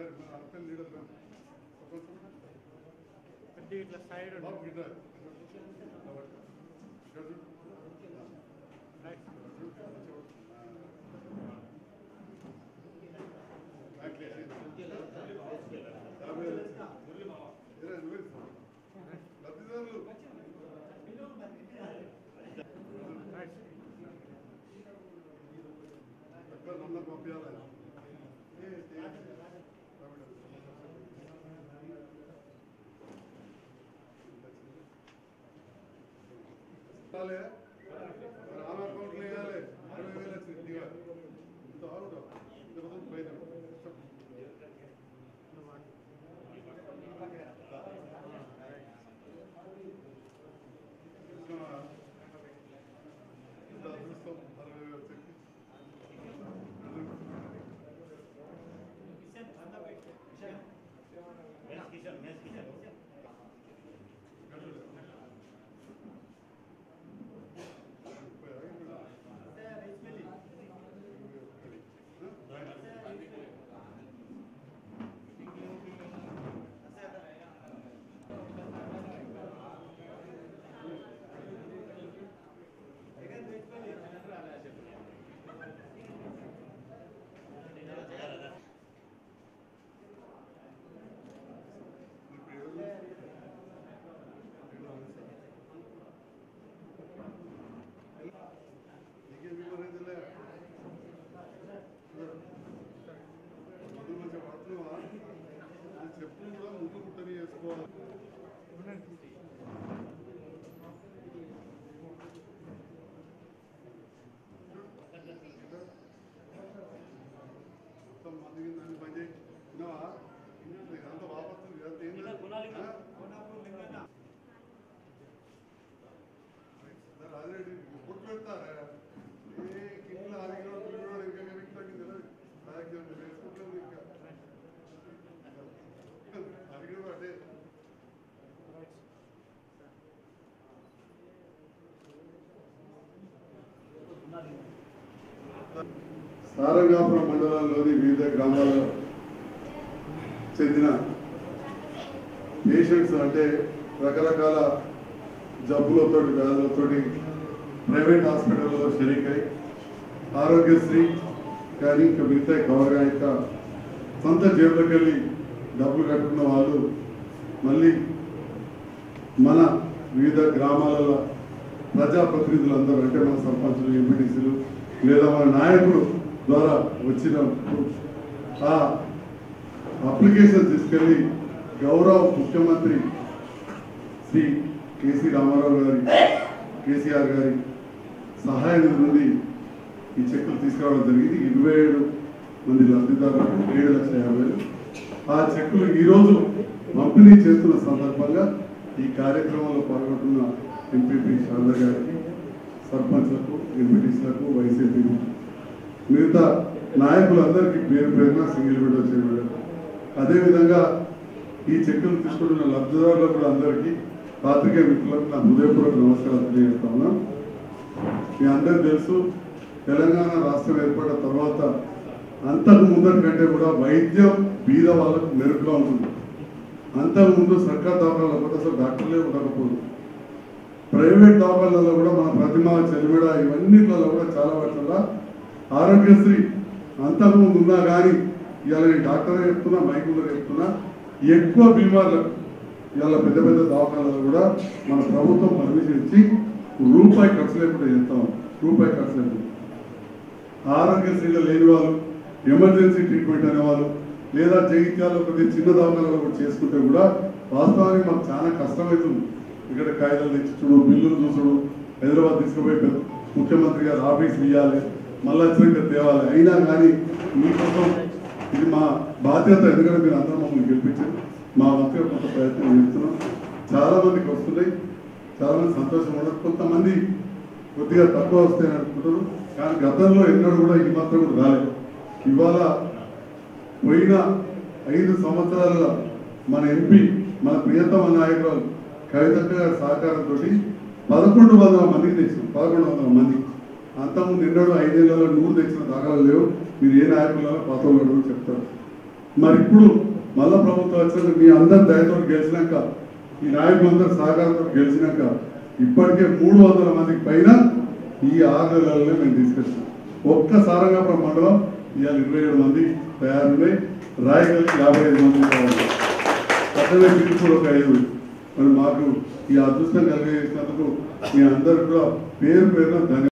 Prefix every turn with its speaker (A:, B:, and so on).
A: అర్థం లీడర్
B: కొద్దిగా ఇట్లా సైడ్ ఉండు.
A: బాబు గిట్ట
B: రైట్.
A: లబ్ధిదారులు
B: రైట్.
A: ఎక్కడ నన్ను పంపించాలి ఇవ్వాలి ఆమె అకౌంట్లో వేయాలి అరవై వేలు వచ్చింది దిగాలి ఇంత ఆగుతాం ఇంత మొత్తం పైన ఇంత అదృష్టం అరవై వేలు వచ్చింది నీకేం వివరించలే మందులు మంచిగా వాడుతున్నావా నేను చెప్పులు కూడా ముందు కుట్టని వేసుకోవాలి మొత్తం మందికి దాన్ని పని చేయి విన్నావా ఇదంతా వాపస్తుంది ఇదంతా ఏంటి రాజరెడ్డి గుర్తు పెడతారా ఏ కింద ఆదిగా పిల్లడు ఇంకా కనిపిస్తాకి తెలియదు రాజ్యం వేసుకుంటుంది ఇంకా అడిగిన అదే సారంగాపురం మండలంలోని వివిధ గ్రామాల్లో చెందిన పేషెంట్స్ అంటే రకరకాల జబ్బులతో వ్యాధులతో ప్రైవేట్ హాస్పిటల్లో షరీకై ఆరోగ్యశ్రీ కానీ ఇంకా మిగతా కవర్ కాక సొంత జేబులోకి వెళ్ళి డబ్బులు కట్టుకున్న వాళ్ళు మళ్ళీ మన వివిధ గ్రామాలలో ప్రజాప్రతినిధులందరూ అంటే మన సర్పంచులు ఎంపీటీసీలు లేదా మన నాయకులు ద్వారా వచ్చినప్పుడు ఆ అప్లికేషన్ తీసుకెళ్ళి గౌరవ ముఖ్యమంత్రి శ్రీ కేసీ రామారావు గారి కేసీఆర్ గారి సహాయ నిధి నుండి ఈ చెక్కులు తీసుకురావడం జరిగింది ఇరవై ఏడు మంది లబ్ధిదారులకు ఏడు లక్షల యాభై వేలు ఆ చెక్కులు ఈరోజు పంపిణీ చేస్తున్న సందర్భంగా ఈ కార్యక్రమంలో పాల్గొంటున్న ఎంపీపీ శారద గారికి సర్పంచ్లకు ఎంపీటీసీలకు వైసీపీ మిగతా నాయకులందరికీ పేరు పేరున సింగిల్ విడో చేయబడారు అదేవిధంగా ఈ చెక్కులు తీసుకుంటున్న లబ్ధిదారులకు కూడా అందరికీ పాత్రికేయ మిత్రులకు నా హృదయపూర్వక నమస్కారాలు తెలియజేస్తా ఉన్నాం మీ అందరికీ తెలుసు తెలంగాణ రాష్ట్రం ఏర్పడిన తర్వాత అంతకు ముందరి కంటే కూడా వైద్యం బీద వాళ్ళకు మెరుగ్గా ఉంటుంది అంతకు ముందు సర్కార్ దవాఖానాలో కూడా అసలు డాక్టర్లే ఉండకపోదు ప్రైవేట్ దవాఖానాలలో కూడా మన ప్రతిమ చెలిమిడ ఇవన్నిట్లలో కూడా చాలా వాటిలో ఆరోగ్యశ్రీ అంతకు ముందు ఉన్నా కానీ ఇవాళ నేను డాక్టర్ చెప్తున్నా మైకుల్లో చెప్తున్నా ఎక్కువ బీమార్లకు ఇవాళ పెద్ద పెద్ద దవాఖానాలు కూడా మన ప్రభుత్వం పర్మిషన్ ఇచ్చి రూపాయి ఖర్చు లేకుండా చేస్తాం రూపాయి ఖర్చు లేకుండా ఆరోగ్యశ్రీలో లేని వాళ్ళు ఎమర్జెన్సీ ట్రీట్మెంట్ అనేవాళ్ళు లేదా జగిత్యాలు కొద్దిగా చిన్న దవాఖానాలు కూడా చేసుకుంటే కూడా వాస్తవానికి మాకు చాలా కష్టమవుతుంది ఇక్కడ కాగితాలు తెచ్చుడు బిల్లులు చూసుడు హైదరాబాద్ తీసుకుపోయి పెద్ద- ముఖ్యమంత్రి గారు ఆఫీస్ ఇవ్వాలి మళ్ళీ వచ్చినాక తేవాలి అయినా కానీ మీకోసం ఇది మా బాధ్యత ఎందుకంటే మీరు అందరూ మమ్మల్ని గెలిపించారు మా వంతుగా కొంత ప్రయత్నం చేస్తున్నాం చాలా మందికి వస్తున్నాయి చాలా మంది సంతోషం ఉండదు కొంతమంది కొద్దిగా తక్కువ వస్తాయని అనుకుంటారు కానీ గతంలో ఎన్నడూ కూడా ఈ మాత్రం కూడా రాలేదు ఇవాళ పోయిన ఐదు సంవత్సరాల మన ఎంపీ మన ప్రియతమ నాయకురాలు కవితక్క గారి సహకారంతో పదకొండు వందల మందికి తెచ్చాం పదకొండు వందల మంది అంతకుముందు ఎన్నడూ ఐదేళ్లలో నూరు తెచ్చిన దాఖలు లేవు మీరు ఏ నాయకులలో పాత వాళ్ళు చెప్తారు మరి ఇప్పుడు మళ్ళా ప్రభుత్వం వచ్చినాక మీ అందరి దయతో గెలిచినాక ఈ నాయకులందరూ సహకారంతో గెలిచినాక ఇప్పటికే మూడు వందల మందికి పైన ఈ ఆరు నెలలనే మేము తీసుకొచ్చాం ఒక్క సారంగాపురం మండలం ఇవాళ ఇరవై ఏడు మంది తయారున్నాయి రాయగలిగి యాభై ఐదు మంది తయారు అట్లనే తిరుపూర్ ఒక ఐదు మరి మాకు ఈ అదృష్టం కలిగేసినందుకు మీ అందరికీ కూడా పేరు పేరున ధన్యవాదాలు